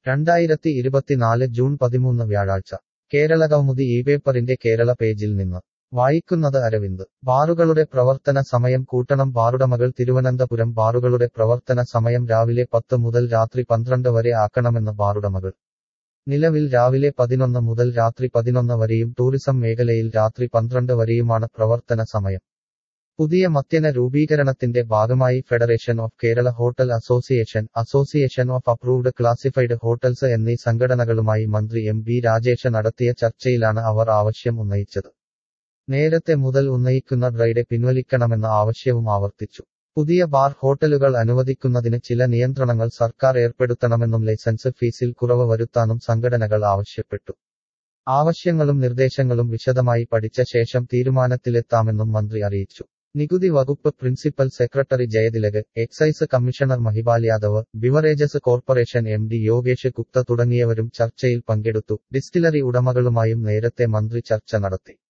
രണ്ടായിരത്തി ഇരുപത്തിനാല് ജൂൺ പതിമൂന്ന് വ്യാഴാഴ്ച കേരള കൗമുദി ഈ പേപ്പറിന്റെ കേരള പേജിൽ നിന്ന് വായിക്കുന്നത് അരവിന്ദ് ബാറുകളുടെ പ്രവർത്തന സമയം കൂട്ടണം ബാറുടമകൾ തിരുവനന്തപുരം ബാറുകളുടെ പ്രവർത്തന സമയം രാവിലെ പത്ത് മുതൽ രാത്രി പന്ത്രണ്ട് വരെ ആക്കണമെന്ന് ബാറുടമകൾ നിലവിൽ രാവിലെ പതിനൊന്ന് മുതൽ രാത്രി പതിനൊന്ന് വരെയും ടൂറിസം മേഖലയിൽ രാത്രി പന്ത്രണ്ട് വരെയുമാണ് പ്രവർത്തന സമയം പുതിയ മദ്യന രൂപീകരണത്തിന്റെ ഭാഗമായി federation of Kerala hotel association association of approved classified hotels എന്നീ സംഘടനകളുമായി മന്ത്രി എം ബി രാജേഷ് നടത്തിയ ചർച്ചയിലാണ് അവർ ആവശ്യം ഉന്നയിച്ചത് നേരത്തെ മുതൽ ഉന്നയിക്കുന്ന ഡ്രൈഡെ പിൻവലിക്കണമെന്ന ആവശ്യവും ആവർത്തിച്ചു പുതിയ ബാർ ഹോട്ടലുകൾ അനുവദിക്കുന്നതിന് ചില നിയന്ത്രണങ്ങൾ സർക്കാർ ഏർപ്പെടുത്തണമെന്നും ലൈസൻസ് ഫീസിൽ കുറവ് വരുത്താനും സംഘടനകൾ ആവശ്യപ്പെട്ടു ആവശ്യങ്ങളും നിർദ്ദേശങ്ങളും വിശദമായി പഠിച്ച ശേഷം തീരുമാനത്തിലെത്താമെന്നും മന്ത്രി അറിയിച്ചു നികുതി വകുപ്പ് principal secretary Jayathilak excise commissioner Mahipal Yadav beverages corporation M D Yogesh Gupta തുടങ്ങിയവരും ചർച്ചയിൽ പങ്കെടുത്തു ഡിസ്റ്റിലറി ഉടമകളുമായും നേരത്തെ മന്ത്രി ചർച്ച നടത്തി